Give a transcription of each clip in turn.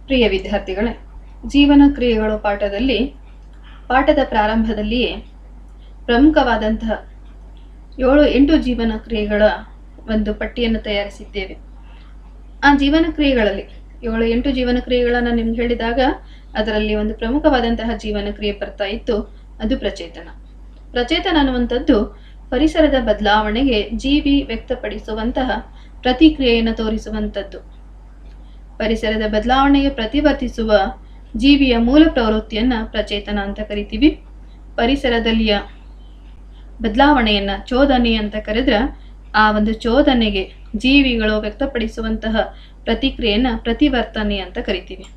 ಪ್ರಿಯ ವಿದ್ಯಾರ್ಥಿಗಳೇ ಜೀವನ ಕ್ರಿಯೆಗಳು ಪಾಠದಲ್ಲಿ ಪಾಠದ ಪ್ರಾರಂಭದಲ್ಲಿಯೇ ಪ್ರಮುಖವಾದಂತಹ ಏಳು ಎಂಟು ಜೀವನ ಕ್ರಿಯೆಗಳ ಒಂದು ಪಟ್ಟಿಯನ್ನು ತಯಾರಿಸಿದ್ದೇವೆ ಆ ಜೀವನ ಕ್ರಿಯೆಗಳಲ್ಲಿ ಏಳು ಎಂಟು ಜೀವನ ಕ್ರಿಯೆಗಳನ್ನು ನಿಮ್ಗೆ ಹೇಳಿದಾಗ ಅದರಲ್ಲಿ ಒಂದು ಪ್ರಮುಖವಾದಂತಹ ಜೀವನ ಕ್ರಿಯೆ ಬರ್ತಾ ಇತ್ತು ಅದು ಪ್ರಚೇತನ ಪ್ರಚೇತನ ಅನ್ನುವಂಥದ್ದು ಪರಿಸರದ ಬದಲಾವಣೆಗೆ ಜೀವಿ ವ್ಯಕ್ತಪಡಿಸುವಂತಹ ಪ್ರತಿಕ್ರಿಯೆಯನ್ನು ತೋರಿಸುವಂಥದ್ದು ಪರಿಸರದ ಬದಲಾವಣೆಗೆ ಪ್ರತಿವರ್ತಿಸುವ ಜೀವಿಯ ಮೂಲ ಪ್ರವೃತ್ತಿಯನ್ನ ಪ್ರಚೇತನ ಅಂತ ಕರಿತೀವಿ ಪರಿಸರದಲ್ಲಿಯ ಬದಲಾವಣೆಯನ್ನ ಚೋದನೆ ಅಂತ ಕರೆದ್ರೆ ಆ ಒಂದು ಚೋದನೆಗೆ ಜೀವಿಗಳು ವ್ಯಕ್ತಪಡಿಸುವಂತಹ ಪ್ರತಿಕ್ರಿಯೆಯನ್ನ ಪ್ರತಿವರ್ತನೆ ಅಂತ ಕರಿತೀವಿ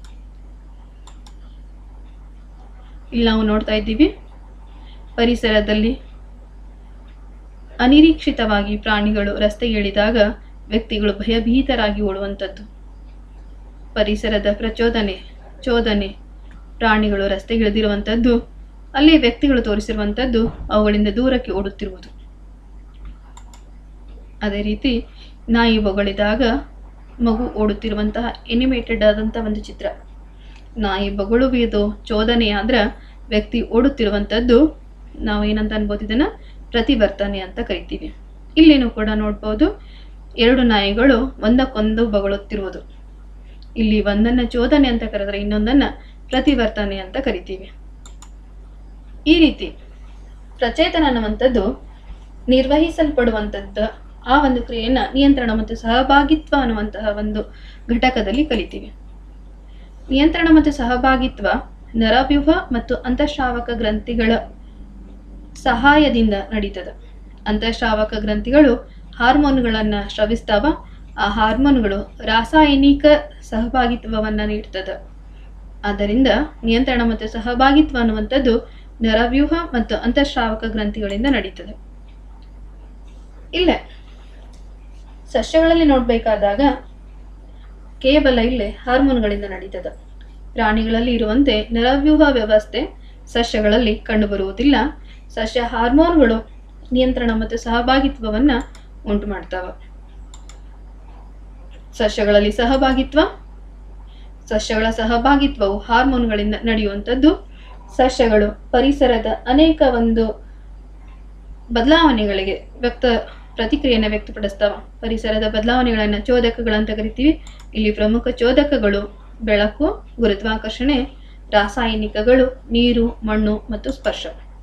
ಇಲ್ಲಿ ನಾವು ನೋಡ್ತಾ ಇದ್ದೀವಿ ಪರಿಸರದಲ್ಲಿ ಅನಿರೀಕ್ಷಿತವಾಗಿ ಪ್ರಾಣಿಗಳು ರಸ್ತೆಗಿಳಿದಾಗ ವ್ಯಕ್ತಿಗಳು ಭಯಭೀತರಾಗಿ ಓಡುವಂಥದ್ದು ಪರಿಸರದ ಪ್ರಚೋದನೆ ಚೋದನೆ ಪ್ರಾಣಿಗಳು ರಸ್ತೆಗಿಳಿದಿರುವಂಥದ್ದು ಅಲ್ಲಿ ವ್ಯಕ್ತಿಗಳು ತೋರಿಸಿರುವಂಥದ್ದು ಅವುಗಳಿಂದ ದೂರಕ್ಕೆ ಓಡುತ್ತಿರುವುದು ಅದೇ ರೀತಿ ನಾಯಿ ಬೊಗಳಿದಾಗ ಮಗು ಓಡುತ್ತಿರುವಂತಹ ಎನಿಮೇಟೆಡ್ ಆದಂಥ ಒಂದು ಚಿತ್ರ ನಾಯಿ ಬೊಗಳುವುದು ಚೋದನೆ ಆದ್ರೆ ವ್ಯಕ್ತಿ ಓಡುತ್ತಿರುವಂಥದ್ದು ನಾವು ಏನಂತ ಅನ್ಬೋದು ಇದನ್ನ ಪ್ರತಿವರ್ತನೆ ಅಂತ ಕರಿತೀವಿ ಇಲ್ಲಿನೂ ಕೂಡ ನೋಡ್ಬೋದು ಎರಡು ನಾಯಿಗಳು ಒಂದಕ್ಕೊಂದು ಬೊಗಳುತ್ತಿರುವುದು ಇಲ್ಲಿ ಒಂದನ್ನ ಚೋದನೆ ಅಂತ ಕರೆದ್ರೆ ಇನ್ನೊಂದನ್ನ ಪ್ರತಿವರ್ತನೆ ಅಂತ ಕರಿತೀವಿ ಈ ರೀತಿ ಪ್ರಚೇತನ ಅನ್ನುವಂಥದ್ದು ನಿರ್ವಹಿಸಲ್ಪಡುವಂಥದ್ದು ಆ ಒಂದು ಕ್ರಿಯೆಯನ್ನ ನಿಯಂತ್ರಣ ಮತ್ತು ಸಹಭಾಗಿತ್ವ ಅನ್ನುವಂತಹ ಒಂದು ಘಟಕದಲ್ಲಿ ಕಲಿತೀವಿ ನಿಯಂತ್ರಣ ಮತ್ತು ಸಹಭಾಗಿತ್ವ ನರವ್ಯೂಹ ಮತ್ತು ಅಂತಃಶ್ರಾವಕ ಗ್ರಂಥಿಗಳ ಸಹಾಯದಿಂದ ನಡೀತದೆ ಅಂತಃಶ್ರಾವಕ ಗ್ರಂಥಿಗಳು ಹಾರ್ಮೋನ್ಗಳನ್ನ ಸ್ರವಿಸ್ತಾವ ಆ ಹಾರ್ಮೋನ್ಗಳು ರಾಸಾಯನಿಕ ಸಹಭಾಗಿತ್ವವನ್ನ ನೀಡ್ತದೆ ಆದ್ದರಿಂದ ನಿಯಂತ್ರಣ ಮತ್ತು ಸಹಭಾಗಿತ್ವ ಅನ್ನುವಂಥದ್ದು ನರವ್ಯೂಹ ಮತ್ತು ಅಂತಃಶ್ರಾವಕ ಗ್ರಂಥಿಗಳಿಂದ ನಡೀತದೆ ಇಲ್ಲೇ ಸಸ್ಯಗಳಲ್ಲಿ ನೋಡ್ಬೇಕಾದಾಗ ಕೇವಲ ಇಲ್ಲೇ ಹಾರ್ಮೋನ್ಗಳಿಂದ ನಡೀತದೆ ಪ್ರಾಣಿಗಳಲ್ಲಿ ಇರುವಂತೆ ನರವ್ಯೂಹ ವ್ಯವಸ್ಥೆ ಸಸ್ಯಗಳಲ್ಲಿ ಕಂಡುಬರುವುದಿಲ್ಲ ಸಸ್ಯ ಹಾರ್ಮೋನ್ಗಳು ನಿಯಂತ್ರಣ ಮತ್ತು ಸಹಭಾಗಿತ್ವವನ್ನ ಉಂಟು ಮಾಡ್ತಾವ ಸಸ್ಯಗಳಲ್ಲಿ ಸಹಭಾಗಿತ್ವ ಸಸ್ಯಗಳ ಸಹಭಾಗಿತ್ವವು ಹಾರ್ಮೋನ್ಗಳಿಂದ ನಡೆಯುವಂಥದ್ದು ಸಸ್ಯಗಳು ಪರಿಸರದ ಅನೇಕ ಒಂದು ಬದಲಾವಣೆಗಳಿಗೆ ವ್ಯಕ್ತ ಪ್ರತಿಕ್ರಿಯೆಯನ್ನು ವ್ಯಕ್ತಪಡಿಸ್ತಾವ ಪರಿಸರದ ಬದಲಾವಣೆಗಳನ್ನ ಚೋದಕಗಳಂತ ಕರಿತೀವಿ ಇಲ್ಲಿ ಪ್ರಮುಖ ಚೋದಕಗಳು ಬೆಳಕು ಗುರುತ್ವಾಕರ್ಷಣೆ ರಾಸಾಯನಿಕಗಳು ನೀರು ಮಣ್ಣು ಮತ್ತು ಸ್ಪರ್ಶ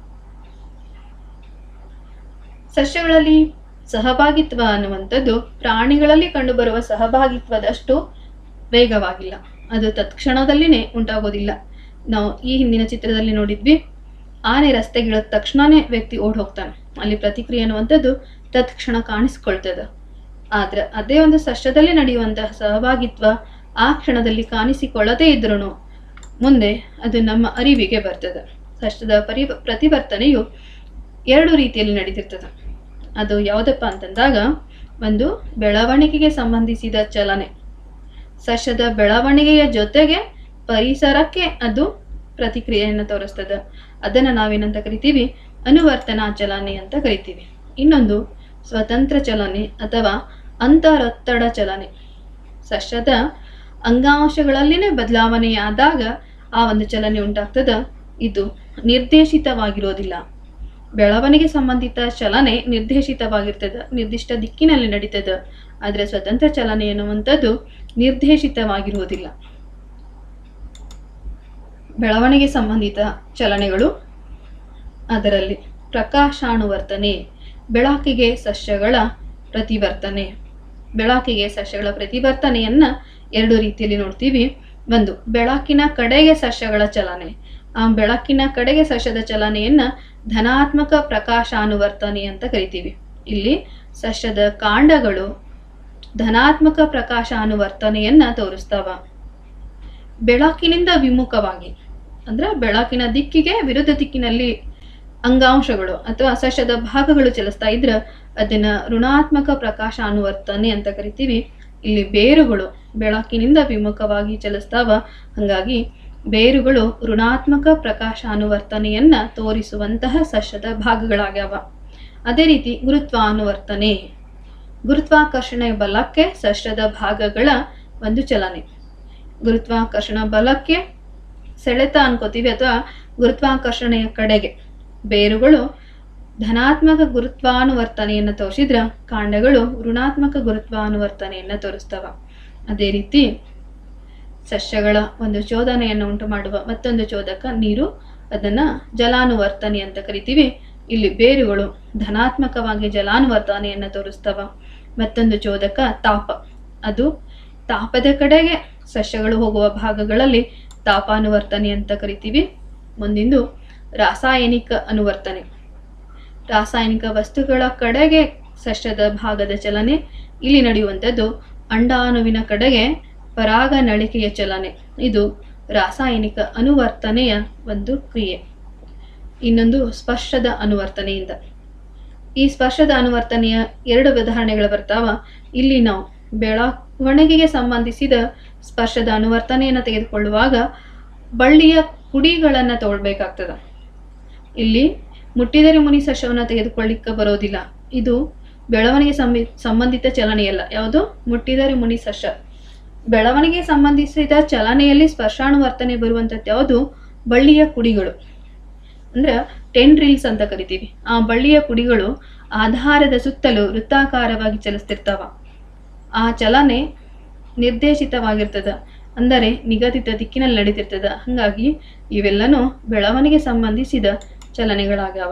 ಸಸ್ಯಗಳಲ್ಲಿ ಸಹಭಾಗಿತ್ವ ಅನ್ನುವಂಥದ್ದು ಪ್ರಾಣಿಗಳಲ್ಲಿ ಕಂಡುಬರುವ ಸಹಭಾಗಿತ್ವದಷ್ಟು ವೇಗವಾಗಿಲ್ಲ ಅದು ತತ್ಕ್ಷಣದಲ್ಲಿನೇ ಉಂಟಾಗೋದಿಲ್ಲ ನಾವು ಈ ಹಿಂದಿನ ಚಿತ್ರದಲ್ಲಿ ನೋಡಿದ್ವಿ ಆನೆ ರಸ್ತೆಗಿಳಿದ ತಕ್ಷಣನೇ ವ್ಯಕ್ತಿ ಓಡ್ ಹೋಗ್ತಾನೆ ಅಲ್ಲಿ ಪ್ರತಿಕ್ರಿಯೆ ಅನ್ನುವಂಥದ್ದು ತತ್ಕ್ಷಣ ಕಾಣಿಸ್ಕೊಳ್ತದೆ ಆದ್ರೆ ಅದೇ ಒಂದು ಸಸ್ಯದಲ್ಲಿ ನಡೆಯುವಂತಹ ಸಹಭಾಗಿತ್ವ ಆ ಕ್ಷಣದಲ್ಲಿ ಕಾಣಿಸಿಕೊಳ್ಳದೇ ಇದ್ರೂ ಮುಂದೆ ಅದು ನಮ್ಮ ಅರಿವಿಗೆ ಬರ್ತದೆ ಸಸ್ಯದ ಪರಿ ಪ್ರತಿವರ್ತನೆಯು ಎರಡು ರೀತಿಯಲ್ಲಿ ನಡೀತಿರ್ತದೆ ಅದು ಯಾವುದಪ್ಪ ಅಂತಂದಾಗ ಒಂದು ಬೆಳವಣಿಗೆಗೆ ಸಂಬಂಧಿಸಿದ ಚಲನೆ ಸಸ್ಯದ ಬೆಳವಣಿಗೆಯ ಜೊತೆಗೆ ಪರಿಸರಕ್ಕೆ ಅದು ಪ್ರತಿಕ್ರಿಯೆಯನ್ನು ತೋರಿಸ್ತದೆ ಅದನ್ನು ನಾವೇನಂತ ಕರಿತೀವಿ ಅನುವರ್ತನಾ ಚಲನೆ ಅಂತ ಕರಿತೀವಿ ಇನ್ನೊಂದು ಸ್ವತಂತ್ರ ಚಲನೆ ಅಥವಾ ಅಂತರೊತ್ತಡ ಚಲನೆ ಸಸ್ಯದ ಅಂಗಾಂಶಗಳಲ್ಲಿನೇ ಬದಲಾವಣೆಯಾದಾಗ ಆ ಒಂದು ಚಲನೆ ಉಂಟಾಗ್ತದ ಇದು ನಿರ್ದೇಶಿತವಾಗಿರೋದಿಲ್ಲ ಬೆಳವಣಿಗೆ ಸಂಬಂಧಿತ ಚಲನೆ ನಿರ್ದೇಶಿತವಾಗಿರ್ತದೆ ನಿರ್ದಿಷ್ಟ ದಿಕ್ಕಿನಲ್ಲಿ ನಡೀತದೆ ಆದರೆ ಸ್ವತಂತ್ರ ಚಲನೆ ಎನ್ನುವಂಥದ್ದು ನಿರ್ದೇಶಿತವಾಗಿರುವುದಿಲ್ಲ ಬೆಳವಣಿಗೆ ಸಂಬಂಧಿತ ಚಲನೆಗಳು ಅದರಲ್ಲಿ ಪ್ರಕಾಶಾನುವರ್ತನೆ ಬೆಳಕಿಗೆ ಸಸ್ಯಗಳ ಪ್ರತಿವರ್ತನೆ ಬೆಳಕಿಗೆ ಸಸ್ಯಗಳ ಪ್ರತಿವರ್ತನೆಯನ್ನ ಎರಡು ರೀತಿಯಲ್ಲಿ ನೋಡ್ತೀವಿ ಒಂದು ಬೆಳಕಿನ ಕಡೆಗೆ ಸಸ್ಯಗಳ ಚಲನೆ ಆ ಬೆಳಕಿನ ಕಡೆಗೆ ಸಸ್ಯದ ಚಲನೆಯನ್ನ ಧನಾತ್ಮಕ ಪ್ರಕಾಶಾನುವರ್ತನೆ ಅಂತ ಕರಿತೀವಿ ಇಲ್ಲಿ ಸಸ್ಯದ ಕಾಂಡಗಳು ಧನಾತ್ಮಕ ಪ್ರಕಾಶಾನುವರ್ತನೆಯನ್ನ ತೋರಿಸ್ತಾವ ಬೆಳಕಿನಿಂದ ವಿಮುಖವಾಗಿ ಅಂದ್ರೆ ಬೆಳಕಿನ ದಿಕ್ಕಿಗೆ ವಿರುದ್ಧ ದಿಕ್ಕಿನಲ್ಲಿ ಅಂಗಾಂಶಗಳು ಅಥವಾ ಸಸ್ಯದ ಭಾಗಗಳು ಚಲಿಸ್ತಾ ಇದ್ರೆ ಅದನ್ನ ಋಣಾತ್ಮಕ ಪ್ರಕಾಶಾನುವರ್ತನೆ ಅಂತ ಕರಿತೀವಿ ಇಲ್ಲಿ ಬೇರುಗಳು ಬೆಳಕಿನಿಂದ ವಿಮುಖವಾಗಿ ಚಲಿಸ್ತಾವ ಹಂಗಾಗಿ ಬೇರುಗಳು ಋಣಾತ್ಮಕ ಪ್ರಕಾಶಾನುವರ್ತನೆಯನ್ನ ತೋರಿಸುವಂತಹ ಸಸ್ಯದ ಭಾಗಗಳಾಗ್ಯಾವ ಅದೇ ರೀತಿ ಗುರುತ್ವಾನುವರ್ತನೆ ಗುರುತ್ವಾಕರ್ಷಣೆ ಬಲಕ್ಕೆ ಸಸ್ಯದ ಭಾಗಗಳ ಒಂದು ಚಲನೆ ಗುರುತ್ವಾಕರ್ಷಣ ಬಲಕ್ಕೆ ಸೆಳೆತ ಅನ್ಕೋತೀವಿ ಅಥವಾ ಗುರುತ್ವಾಕರ್ಷಣೆಯ ಕಡೆಗೆ ಬೇರುಗಳು ಧನಾತ್ಮಕ ಗುರುತ್ವಾನುವರ್ತನೆಯನ್ನು ತೋರಿಸಿದ್ರ ಕಾಂಡಗಳು ಋಣಾತ್ಮಕ ಗುರುತ್ವಾನುವರ್ತನೆಯನ್ನು ತೋರಿಸ್ತವ ಅದೇ ರೀತಿ ಸಸ್ಯಗಳ ಒಂದು ಚೋದನೆಯನ್ನು ಉಂಟು ಮಾಡುವ ಮತ್ತೊಂದು ಚೋದಕ ನೀರು ಅದನ್ನ ಜಲಾನುವರ್ತನೆ ಅಂತ ಕರಿತೀವಿ ಇಲ್ಲಿ ಬೇರುಗಳು ಧನಾತ್ಮಕವಾಗಿ ಜಲಾನುವರ್ತನೆಯನ್ನು ತೋರಿಸ್ತವ ಮತ್ತೊಂದು ಚೋದಕ ತಾಪ ಅದು ತಾಪದ ಕಡೆಗೆ ಸಸ್ಯಗಳು ಹೋಗುವ ಭಾಗಗಳಲ್ಲಿ ತಾಪಾನುವರ್ತನೆ ಅಂತ ಕರಿತೀವಿ ಮುಂದಿಂದು ರಾಸಾಯನಿಕ ಅನುವರ್ತನೆ ರಾಸಾಯನಿಕ ವಸ್ತುಗಳ ಕಡೆಗೆ ಸಸ್ಯದ ಭಾಗದ ಚಲನೆ ಇಲ್ಲಿ ನಡೆಯುವಂಥದ್ದು ಅಂಡಾಣುವಿನ ಕಡೆಗೆ ಪರಾಗ ನಳಿಕೆಯ ಚಲನೆ ಇದು ರಾಸಾಯನಿಕ ಅನುವರ್ತನೆಯ ಒಂದು ಕ್ರಿಯೆ ಇನ್ನೊಂದು ಸ್ಪರ್ಶದ ಅನುವರ್ತನೆಯಿಂದ ಈ ಸ್ಪರ್ಶದ ಅನುವರ್ತನೆಯ ಎರಡು ಉದಾಹರಣೆಗಳು ಬರ್ತಾವ ಇಲ್ಲಿ ನಾವು ಬೆಳವಣಿಗೆಗೆ ಸಂಬಂಧಿಸಿದ ಸ್ಪರ್ಶದ ಅನುವರ್ತನೆಯನ್ನು ತೆಗೆದುಕೊಳ್ಳುವಾಗ ಬಳ್ಳಿಯ ಕುಡಿಗಳನ್ನು ತಗೊಳ್ಬೇಕಾಗ್ತದ ಇಲ್ಲಿ ಮುಟ್ಟಿದರೆ ಮುನಿ ಸಸ್ಯವನ್ನು ತೆಗೆದುಕೊಳ್ಳಿಕ್ಕೆ ಬರೋದಿಲ್ಲ ಇದು ಬೆಳವಣಿಗೆ ಸಂಬಿ ಸಂಬಂಧಿತ ಚಲನೆಯಲ್ಲ ಯಾವುದು ಮುಟ್ಟಿದರೆ ಮುನಿ ಸಸ್ಯ ಬೆಳವಣಿಗೆ ಸಂಬಂಧಿಸಿದ ಚಲನೆಯಲ್ಲಿ ಸ್ಪರ್ಶಾನುವರ್ತನೆ ಬರುವಂಥದ್ದು ಯಾವುದು ಬಳ್ಳಿಯ ಕುಡಿಗಳು ಅಂದ್ರೆ ಟೆಂಡ್ರಿಲ್ಸ್ ಅಂತ ಕರಿತೀವಿ ಆ ಬಳ್ಳಿಯ ಕುಡಿಗಳು ಆಧಾರದ ಸುತ್ತಲೂ ವೃತ್ತಾಕಾರವಾಗಿ ಚಲಿಸ್ತಿರ್ತಾವ ಆ ಚಲನೆ ನಿರ್ದೇಶಿತವಾಗಿರ್ತದ ಅಂದರೆ ನಿಗದಿತ ದಿಕ್ಕಿನಲ್ಲಿ ನಡೀತಿರ್ತದ ಹಾಗಾಗಿ ಇವೆಲ್ಲನೂ ಬೆಳವಣಿಗೆ ಸಂಬಂಧಿಸಿದ ಚಲನೆಗಳಾಗ್ಯಾವ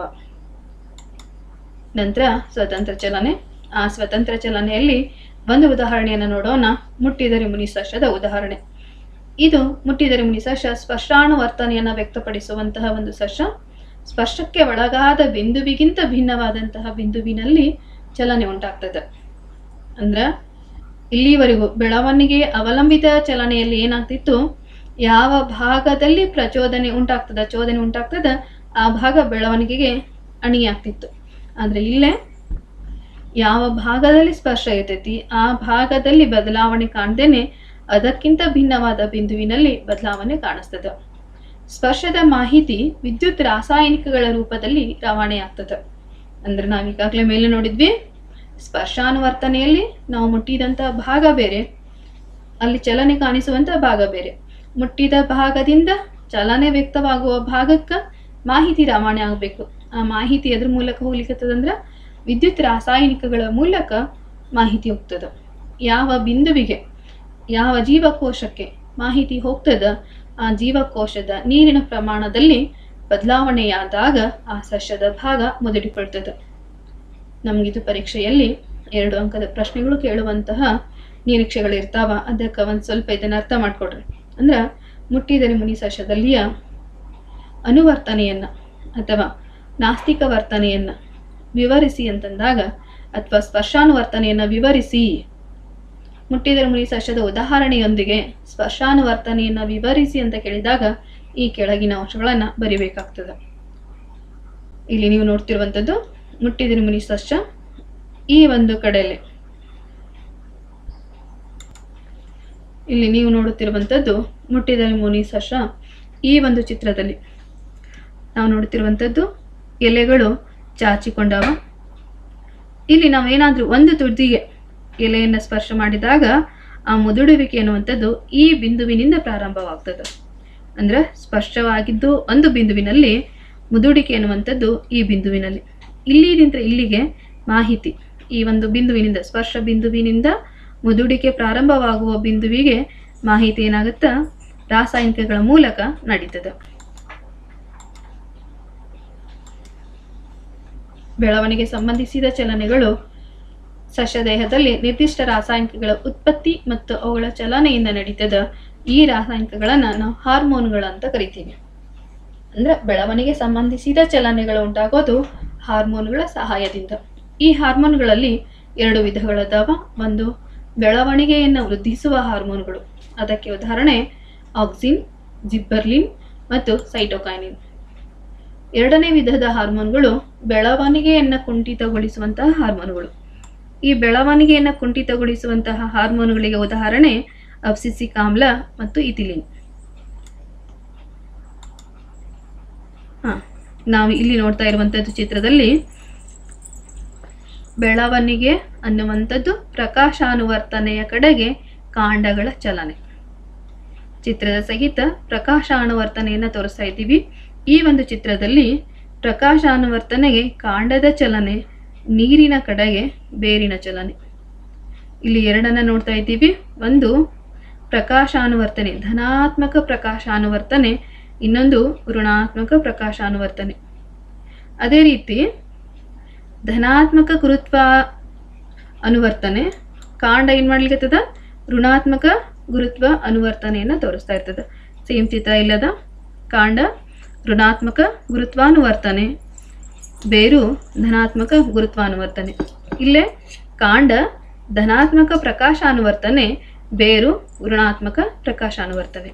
ನಂತರ ಸ್ವತಂತ್ರ ಚಲನೆ ಆ ಸ್ವತಂತ್ರ ಚಲನೆಯಲ್ಲಿ ಒಂದು ಉದಾಹರಣೆಯನ್ನು ನೋಡೋಣ ಮುಟ್ಟಿದರೆ ಮುನಿ ಸಸ್ಯದ ಉದಾಹರಣೆ ಇದು ಮುಟ್ಟಿದರೆ ಮುನಿ ಸಸ್ಯ ಸ್ಪರ್ಶಾನುವರ್ತನೆಯನ್ನು ವ್ಯಕ್ತಪಡಿಸುವಂತಹ ಒಂದು ಸಸ್ಯ ಸ್ಪರ್ಶಕ್ಕೆ ಒಳಗಾದ ಬಿಂದುವಿಗಿಂತ ಭಿನ್ನವಾದಂತಹ ಬಿಂದುವಿನಲ್ಲಿ ಚಲನೆ ಉಂಟಾಗ್ತದೆ ಅಂದ್ರ ಇಲ್ಲಿವರೆಗೂ ಬೆಳವಣಿಗೆ ಅವಲಂಬಿತ ಚಲನೆಯಲ್ಲಿ ಏನಾಗ್ತಿತ್ತು ಯಾವ ಭಾಗದಲ್ಲಿ ಪ್ರಚೋದನೆ ಉಂಟಾಗ್ತದ ಚೋದನೆ ಉಂಟಾಗ್ತದ ಆ ಭಾಗ ಬೆಳವಣಿಗೆಗೆ ಅಣಿಯಾಗ್ತಿತ್ತು ಆದ್ರೆ ಇಲ್ಲೇ ಯಾವ ಭಾಗದಲ್ಲಿ ಸ್ಪರ್ಶ ಇರ್ತೈತಿ ಆ ಭಾಗದಲ್ಲಿ ಬದಲಾವಣೆ ಕಾಣ್ದೇನೆ ಅದಕ್ಕಿಂತ ಭಿನ್ನವಾದ ಬಿಂದುವಿನಲ್ಲಿ ಬದಲಾವಣೆ ಕಾಣಿಸ್ತದ ಸ್ಪರ್ಶದ ಮಾಹಿತಿ ವಿದ್ಯುತ್ ರಾಸಾಯನಿಕಗಳ ರೂಪದಲ್ಲಿ ರವಾನೆ ಆಗ್ತದೆ ಅಂದ್ರೆ ನಾವು ಈಗಾಗಲೇ ಮೇಲೆ ನೋಡಿದ್ವಿ ಸ್ಪರ್ಶಾನುವರ್ತನೆಯಲ್ಲಿ ನಾವು ಮುಟ್ಟಿದಂಥ ಭಾಗ ಬೇರೆ ಅಲ್ಲಿ ಚಲನೆ ಕಾಣಿಸುವಂಥ ಭಾಗ ಬೇರೆ ಮುಟ್ಟಿದ ಭಾಗದಿಂದ ಚಲನೆ ವ್ಯಕ್ತವಾಗುವ ಭಾಗಕ್ಕೆ ಮಾಹಿತಿ ರವಾನೆ ಆಗಬೇಕು ಆ ಮಾಹಿತಿ ಎದ್ರ ಮೂಲಕ ಹೋಗ್ಲಿಕ್ಕತ್ತದಂದ್ರೆ ವಿದ್ಯುತ್ ರಾಸಾಯನಿಕಗಳ ಮೂಲಕ ಮಾಹಿತಿ ಹೋಗ್ತದ ಯಾವ ಬಿಂದುವಿಗೆ ಯಾವ ಜೀವಕೋಶಕ್ಕೆ ಮಾಹಿತಿ ಹೋಗ್ತದ ಆ ಜೀವಕೋಶದ ನೀರಿನ ಪ್ರಮಾಣದಲ್ಲಿ ಬದಲಾವಣೆಯಾದಾಗ ಆ ಸಸ್ಯದ ಭಾಗ ಮುದುಡಿಕೊಳ್ತದೆ ನಮಗಿದು ಪರೀಕ್ಷೆಯಲ್ಲಿ ಎರಡು ಅಂಕದ ಪ್ರಶ್ನೆಗಳು ಕೇಳುವಂತಹ ನಿರೀಕ್ಷೆಗಳು ಇರ್ತಾವ ಅದಕ್ಕೆ ಒಂದು ಸ್ವಲ್ಪ ಇದನ್ನ ಅರ್ಥ ಮಾಡ್ಕೊಡ್ರಿ ಅಂದ್ರೆ ಮುಟ್ಟಿದರೆ ಮುನಿ ಸಸ್ಯದಲ್ಲಿಯ ಅನುವರ್ತನೆಯನ್ನ ಅಥವಾ ನಾಸ್ತಿಕ ವರ್ತನೆಯನ್ನ ವಿವರಿಸಿ ಅಂತಂದಾಗ ಅಥವಾ ಸ್ಪರ್ಶಾನುವರ್ತನೆಯನ್ನ ವಿವರಿಸಿ ಮುಟ್ಟಿದರೆ ಮುನಿ ಸಸ್ಯದ ಉದಾಹರಣೆಯೊಂದಿಗೆ ಸ್ಪರ್ಶಾನುವರ್ತನೆಯನ್ನ ವಿವರಿಸಿ ಅಂತ ಕೇಳಿದಾಗ ಈ ಕೆಳಗಿನ ಅಂಶಗಳನ್ನ ಬರಿಬೇಕಾಗ್ತದೆ ಇಲ್ಲಿ ನೀವು ನೋಡ್ತಿರುವಂಥದ್ದು ಮುಟ್ಟಿದರೆ ಮುನಿ ಸಸ್ಯ ಈ ಒಂದು ಕಡೆಯಲ್ಲಿ ಇಲ್ಲಿ ನೀವು ನೋಡುತ್ತಿರುವಂಥದ್ದು ಮುಟ್ಟಿದರೆ ಮುನಿ ಸಸ್ಯ ಈ ಒಂದು ಚಿತ್ರದಲ್ಲಿ ನಾವು ನೋಡುತ್ತಿರುವಂಥದ್ದು ಎಲೆಗಳು ಚಾಚಿಕೊಂಡವ ಇಲ್ಲಿ ನಾವೇನಾದ್ರೂ ಒಂದು ತುದಿಗೆ ಎಲೆಯನ್ನು ಸ್ಪರ್ಶ ಮಾಡಿದಾಗ ಆ ಮುದುಡುವಿಕೆ ಅನ್ನುವಂಥದ್ದು ಈ ಬಿಂದುವಿನಿಂದ ಪ್ರಾರಂಭವಾಗ್ತದೆ ಅಂದ್ರೆ ಸ್ಪರ್ಶವಾಗಿದ್ದು ಒಂದು ಬಿಂದುವಿನಲ್ಲಿ ಮುದುಡಿಕೆ ಅನ್ನುವಂಥದ್ದು ಈ ಬಿಂದುವಿನಲ್ಲಿ ಇಲ್ಲಿದಿಂದ ಇಲ್ಲಿಗೆ ಮಾಹಿತಿ ಈ ಒಂದು ಬಿಂದುವಿನಿಂದ ಸ್ಪರ್ಶ ಬಿಂದುವಿನಿಂದ ಮುದುಡಿಕೆ ಪ್ರಾರಂಭವಾಗುವ ಬಿಂದುವಿಗೆ ಮಾಹಿತಿ ಏನಾಗುತ್ತಾ ರಾಸಾಯನಿಕಗಳ ಮೂಲಕ ನಡೀತದೆ ಬೆಳವಣಿಗೆ ಸಂಬಂಧಿಸಿದ ಚಲನೆಗಳು ಸಸ್ಯ ದೇಹದಲ್ಲಿ ನಿರ್ದಿಷ್ಟ ರಾಸಾಯನಿಕಗಳ ಉತ್ಪತ್ತಿ ಮತ್ತು ಅವುಗಳ ಚಲನೆಯಿಂದ ನಡೀತದ ಈ ರಾಸಾಯನಿಕಗಳನ್ನ ನಾವು ಹಾರ್ಮೋನ್ಗಳಂತ ಕರಿತೀವಿ ಅಂದ್ರೆ ಬೆಳವಣಿಗೆ ಸಂಬಂಧಿಸಿದ ಚಲನೆಗಳು ಉಂಟಾಗೋದು ಹಾರ್ಮೋನ್ಗಳ ಸಹಾಯದಿಂದ ಈ ಹಾರ್ಮೋನ್ಗಳಲ್ಲಿ ಎರಡು ವಿಧಗಳದಾವ ಒಂದು ಬೆಳವಣಿಗೆಯನ್ನು ವೃದ್ಧಿಸುವ ಹಾರ್ಮೋನ್ಗಳು ಅದಕ್ಕೆ ಉದಾಹರಣೆ ಆಕ್ಸಿನ್ ಜಿಬ್ಬರ್ಲಿನ್ ಮತ್ತು ಸೈಟೋಕೈನಿನ್ ಎರಡನೇ ವಿಧದ ಹಾರ್ಮೋನ್ಗಳು ಬೆಳವಣಿಗೆಯನ್ನು ಕುಂಠಿತಗೊಳಿಸುವಂತಹ ಹಾರ್ಮೋನ್ಗಳು ಈ ಬೆಳವಣಿಗೆಯನ್ನು ಕುಂಠಿತಗೊಳಿಸುವಂತಹ ಹಾರ್ಮೋನ್ಗಳಿಗೆ ಉದಾಹರಣೆ ಅಬ್ಸಿಸಿಕ್ ಆಮ್ಲ ಮತ್ತು ಇಥಿಲಿನ್ ಹಾ ನಾವು ಇಲ್ಲಿ ನೋಡ್ತಾ ಇರುವಂಥದ್ದು ಚಿತ್ರದಲ್ಲಿ ಬೆಳವಣಿಗೆ ಅನ್ನುವಂಥದ್ದು ಪ್ರಕಾಶಾನುವರ್ತನೆಯ ಕಡೆಗೆ ಕಾಂಡಗಳ ಚಲನೆ ಚಿತ್ರದ ಸಹಿತ ಪ್ರಕಾಶಾನುವರ್ತನೆಯನ್ನು ತೋರಿಸ್ತಾ ಇದ್ದೀವಿ ಈ ಒಂದು ಚಿತ್ರದಲ್ಲಿ ಪ್ರಕಾಶಾನುವರ್ತನೆಗೆ ಕಾಂಡದ ಚಲನೆ ನೀರಿನ ಕಡೆಗೆ ಬೇರಿನ ಚಲನೆ ಇಲ್ಲಿ ಎರಡನ್ನ ನೋಡ್ತಾ ಇದ್ದೀವಿ ಒಂದು ಪ್ರಕಾಶಾನುವರ್ತನೆ ಧನಾತ್ಮಕ ಪ್ರಕಾಶಾನುವರ್ತನೆ ಇನ್ನೊಂದು ಋಣಾತ್ಮಕ ಪ್ರಕಾಶಾನುವರ್ತನೆ ಅದೇ ರೀತಿ ಧನಾತ್ಮಕ ಗುರುತ್ವ ಅನುವರ್ತನೆ ಕಾಂಡ ಏನು ಮಾಡ್ಲಿಕ್ಕತ್ತದ ಋಣಾತ್ಮಕ ಗುರುತ್ವ ಅನುವರ್ತನೆಯನ್ನು ತೋರಿಸ್ತಾ ಇರ್ತದೆ ಸೇಮ್ ಚಿತ್ರ ಇಲ್ಲದ ಕಾಂಡ ಋಣಾತ್ಮಕ ಗುರುತ್ವಾನುವರ್ತನೆ ಬೇರು ಧನಾತ್ಮಕ ಗುರುತ್ವಾನುವರ್ತನೆ ಇಲ್ಲೇ ಕಾಂಡ ಧನಾತ್ಮಕ ಪ್ರಕಾಶಾನುವರ್ತನೆ ಬೇರು ಋಣಾತ್ಮಕ ಪ್ರಕಾಶಾನುವರ್ತನೆ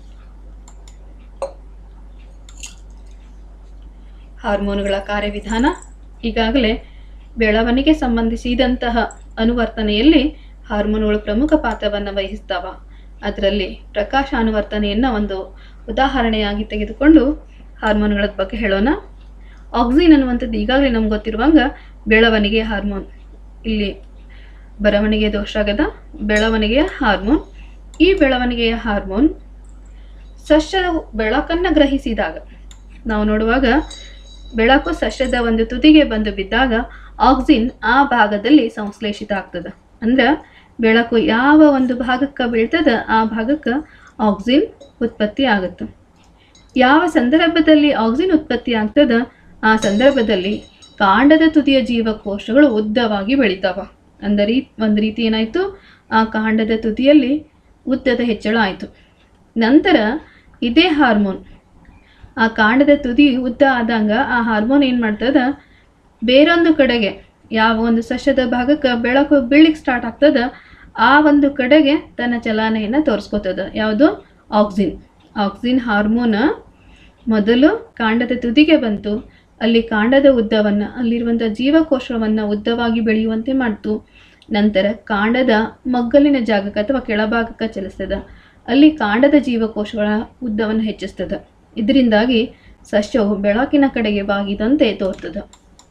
ಹಾರ್ಮೋನುಗಳ ಕಾರ್ಯವಿಧಾನ ಈಗಾಗಲೇ ಬೆಳವಣಿಗೆ ಸಂಬಂಧಿಸಿದಂತಹ ಅನುವರ್ತನೆಯಲ್ಲಿ ಹಾರ್ಮೋನುಗಳು ಪ್ರಮುಖ ಪಾತ್ರವನ್ನು ವಹಿಸ್ತಾವ ಅದರಲ್ಲಿ ಪ್ರಕಾಶಾನುವರ್ತನೆಯನ್ನು ಒಂದು ಉದಾಹರಣೆಯಾಗಿ ತೆಗೆದುಕೊಂಡು ಹಾರ್ಮೋನ್ಗಳ ಬಗ್ಗೆ ಹೇಳೋಣ ಆಕ್ಸಿನ್ ಅನ್ನುವಂಥದ್ದು ಈಗಾಗಲೇ ನಮ್ಗೆ ಗೊತ್ತಿರುವಂಗ ಬೆಳವಣಿಗೆ ಹಾರ್ಮೋನ್ ಇಲ್ಲಿ ಬರವಣಿಗೆ ದೋಷ ಆಗದ ಬೆಳವಣಿಗೆಯ ಹಾರ್ಮೋನ್ ಈ ಬೆಳವಣಿಗೆಯ ಹಾರ್ಮೋನ್ ಸಸ್ಯದ ಬೆಳಕನ್ನು ಗ್ರಹಿಸಿದಾಗ ನಾವು ನೋಡುವಾಗ ಬೆಳಕು ಸಸ್ಯದ ಒಂದು ತುದಿಗೆ ಬಂದು ಬಿದ್ದಾಗ ಆಕ್ಸಿನ್ ಆ ಭಾಗದಲ್ಲಿ ಸಂಶ್ಲೇಷಿತ ಆಗ್ತದೆ ಅಂದ್ರೆ ಬೆಳಕು ಯಾವ ಒಂದು ಭಾಗಕ್ಕೆ ಬೀಳ್ತದ ಆ ಭಾಗಕ್ಕೆ ಆಕ್ಸಿನ್ ಉತ್ಪತ್ತಿ ಆಗುತ್ತೆ ಯಾವ ಸಂದರ್ಭದಲ್ಲಿ ಆಕ್ಸಿನ್ ಉತ್ಪತ್ತಿ ಆಗ್ತದ ಆ ಸಂದರ್ಭದಲ್ಲಿ ಕಾಂಡದ ತುದಿಯ ಜೀವಕೋಶಗಳು ಉದ್ದವಾಗಿ ಬೆಳಿತಾವ ಅಂದ ರೀ ಒಂದು ರೀತಿ ಏನಾಯಿತು ಆ ಕಾಂಡದ ತುದಿಯಲ್ಲಿ ಉದ್ದದ ಹೆಚ್ಚಳ ಆಯಿತು ನಂತರ ಇದೇ ಹಾರ್ಮೋನ್ ಆ ಕಾಂಡದ ತುದಿ ಉದ್ದ ಆದಂಗ ಆ ಹಾರ್ಮೋನ್ ಏನು ಮಾಡ್ತದ ಬೇರೊಂದು ಕಡೆಗೆ ಯಾವ ಒಂದು ಸಸ್ಯದ ಭಾಗಕ್ಕೆ ಬೆಳಕು ಬೀಳಿಕ್ ಸ್ಟಾರ್ಟ್ ಆಗ್ತದ ಆ ಒಂದು ಕಡೆಗೆ ತನ್ನ ಚಲನೆಯನ್ನು ತೋರಿಸ್ಕೋತದ ಯಾವುದು ಆಕ್ಸಿನ್ ಆಕ್ಸಿನ್ ಹಾರ್ಮೋನ್ ಮೊದಲು ಕಾಂಡದ ತುದಿಗೆ ಬಂತು ಅಲ್ಲಿ ಕಾಂಡದ ಉದ್ದವನ್ನು ಅಲ್ಲಿರುವಂಥ ಜೀವಕೋಶವನ್ನು ಉದ್ದವಾಗಿ ಬೆಳೆಯುವಂತೆ ಮಾಡ್ತು ನಂತರ ಕಾಂಡದ ಮಗ್ಗಲಿನ ಜಾಗಕ್ಕೆ ಅಥವಾ ಕೆಳಭಾಗಕ್ಕೆ ಚಲಿಸ್ತದ ಅಲ್ಲಿ ಕಾಂಡದ ಜೀವಕೋಶಗಳ ಉದ್ದವನ್ನು ಹೆಚ್ಚಿಸ್ತದ ಇದರಿಂದಾಗಿ ಸಸ್ಯವು ಬೆಳಕಿನ ಕಡೆಗೆ ಬಾಗಿದಂತೆ ತೋರ್ತದ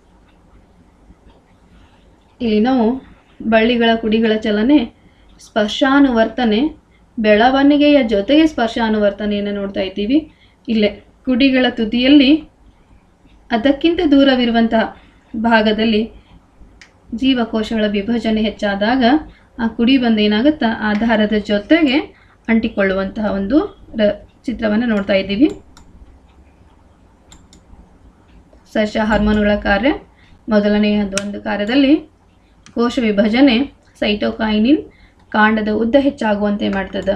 ಇಲ್ಲಿ ನಾವು ಬಳ್ಳಿಗಳ ಕುಡಿಗಳ ಚಲನೆ ಸ್ಪರ್ಶಾನುವರ್ತನೆ ಬೆಳವಣಿಗೆಯ ಜೊತೆಗೆ ಸ್ಪರ್ಶಾನುವರ್ತನೆಯನ್ನು ನೋಡ್ತಾ ಇದ್ದೀವಿ ಇಲ್ಲೇ ಕುಡಿಗಳ ತುದಿಯಲ್ಲಿ ಅದಕ್ಕಿಂತ ದೂರವಿರುವಂತಹ ಭಾಗದಲ್ಲಿ ಜೀವಕೋಶಗಳ ವಿಭಜನೆ ಹೆಚ್ಚಾದಾಗ ಆ ಕುಡಿ ಬಂದು ಏನಾಗುತ್ತಾ ಆಧಾರದ ಜೊತೆಗೆ ಅಂಟಿಕೊಳ್ಳುವಂತಹ ಒಂದು ರ ಚಿತ್ರವನ್ನು ನೋಡ್ತಾ ಇದ್ದೀವಿ ಸಸ್ಯ ಹಾರ್ಮೋನುಗಳ ಕಾರ್ಯ ಮೊದಲನೆಯ ಒಂದು ಕಾರ್ಯದಲ್ಲಿ ಕೋಶ ವಿಭಜನೆ ಸೈಟೋಕೈನಿನ್ ಕಾಂಡದ ಉದ್ದ ಹೆಚ್ಚಾಗುವಂತೆ ಮಾಡ್ತದೆ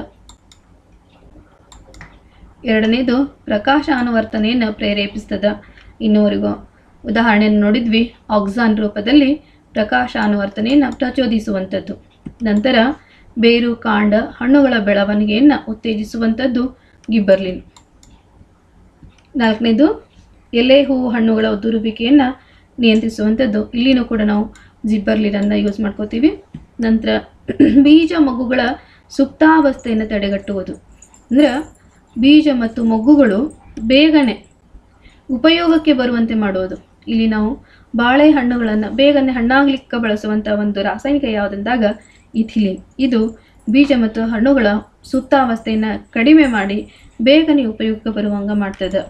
ಎರಡನೇದು ಪ್ರಕಾಶಾನುವರ್ತನೆಯನ್ನು ಪ್ರೇರೇಪಿಸ್ತದ ಇನ್ನೂವರೆಗೂ ಉದಾಹರಣೆಯನ್ನು ನೋಡಿದ್ವಿ ಆಕ್ಸಾನ್ ರೂಪದಲ್ಲಿ ಪ್ರಕಾಶಾನುವರ್ತನೆಯನ್ನು ಪ್ರಚೋದಿಸುವಂಥದ್ದು ನಂತರ ಬೇರು ಕಾಂಡ ಹಣ್ಣುಗಳ ಬೆಳವಣಿಗೆಯನ್ನು ಉತ್ತೇಜಿಸುವಂಥದ್ದು ಗಿಬ್ಬರ್ಲಿನ್ ನಾಲ್ಕನೇದು ಎಲೆ ಹೂವು ಹಣ್ಣುಗಳ ಉದುರುವಿಕೆಯನ್ನು ನಿಯಂತ್ರಿಸುವಂಥದ್ದು ಇಲ್ಲಿನೂ ಕೂಡ ನಾವು ಜಿಬ್ಬರ್ಲಿನನ್ನು ಯೂಸ್ ಮಾಡ್ಕೋತೀವಿ ನಂತರ ಬೀಜ ಮಗುಗಳ ಸುಪ್ತಾವಸ್ಥೆಯನ್ನು ತಡೆಗಟ್ಟುವುದು ಅಂದ್ರೆ ಬೀಜ ಮತ್ತು ಮೊಗ್ಗುಗಳು ಬೇಗನೆ ಉಪಯೋಗಕ್ಕೆ ಬರುವಂತೆ ಮಾಡುವುದು ಇಲ್ಲಿ ನಾವು ಬಾಳೆಹಣ್ಣುಗಳನ್ನು ಬೇಗನೆ ಹಣ್ಣಾಗ್ಲಿಕ್ಕೆ ಬಳಸುವಂಥ ಒಂದು ರಾಸಾಯನಿಕ ಯಾವುದಂದಾಗ ಇಥಿಲಿನ್ ಇದು ಬೀಜ ಮತ್ತು ಹಣ್ಣುಗಳ ಸುಪ್ತಾವಸ್ಥೆಯನ್ನು ಕಡಿಮೆ ಮಾಡಿ ಬೇಗನೆ ಉಪಯೋಗಕ್ಕೆ ಬರುವಂಗೆ ಮಾಡ್ತದೆ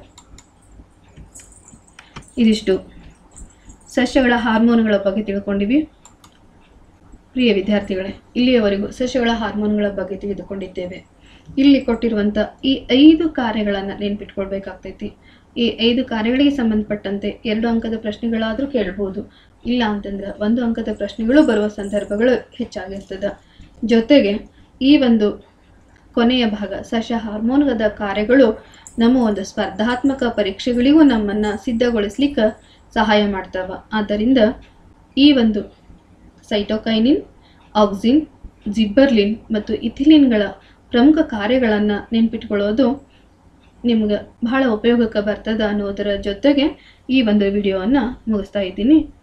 ಇದಿಷ್ಟು ಸಸ್ಯಗಳ ಹಾರ್ಮೋನ್ಗಳ ಬಗ್ಗೆ ತಿಳ್ಕೊಂಡಿವಿ ಪ್ರಿಯ ವಿದ್ಯಾರ್ಥಿಗಳೇ ಇಲ್ಲಿಯವರೆಗೂ ಸಸ್ಯಗಳ ಹಾರ್ಮೋನ್ಗಳ ಬಗ್ಗೆ ತಿಳಿದುಕೊಂಡಿದ್ದೇವೆ ಇಲ್ಲಿ ಕೊಟ್ಟಿರುವಂಥ ಈ ಐದು ಕಾರ್ಯಗಳನ್ನು ನೆನ್ಪಿಟ್ಕೊಳ್ಬೇಕಾಗ್ತೈತಿ ಈ ಐದು ಕಾರ್ಯಗಳಿಗೆ ಸಂಬಂಧಪಟ್ಟಂತೆ ಎರಡು ಅಂಕದ ಪ್ರಶ್ನೆಗಳಾದರೂ ಕೇಳ್ಬೋದು ಇಲ್ಲ ಅಂತಂದ್ರೆ ಒಂದು ಅಂಕದ ಪ್ರಶ್ನೆಗಳು ಬರುವ ಸಂದರ್ಭಗಳು ಹೆಚ್ಚಾಗಿರ್ತದೆ ಜೊತೆಗೆ ಈ ಒಂದು ಕೊನೆಯ ಭಾಗ ಸಸ್ಯ ಹಾರ್ಮೋನ್ಗದ ಕಾರ್ಯಗಳು ನಮ್ಮ ಒಂದು ಸ್ಪರ್ಧಾತ್ಮಕ ಪರೀಕ್ಷೆಗಳಿಗೂ ನಮ್ಮನ್ನು ಸಿದ್ಧಗೊಳಿಸ್ಲಿಕ್ಕೆ ಸಹಾಯ ಮಾಡ್ತಾವ ಆದ್ದರಿಂದ ಈ ಒಂದು ಸೈಟೋಕೈನಿನ್ ಆಕ್ಸಿನ್ ಜಿಬ್ಬರ್ಲಿನ್ ಮತ್ತು ಇಥಿಲಿನ್ಗಳ ಪ್ರಮುಖ ಕಾರ್ಯಗಳನ್ನು ನೆನ್ಪಿಟ್ಕೊಳ್ಳೋದು ನಿಮ್ಗೆ ಬಹಳ ಉಪಯೋಗಕ್ಕೆ ಬರ್ತದ ಅನ್ನೋದರ ಜೊತೆಗೆ ಈ ಒಂದು ವಿಡಿಯೋವನ್ನು ಮುಗಿಸ್ತಾ ಇದ್ದೀನಿ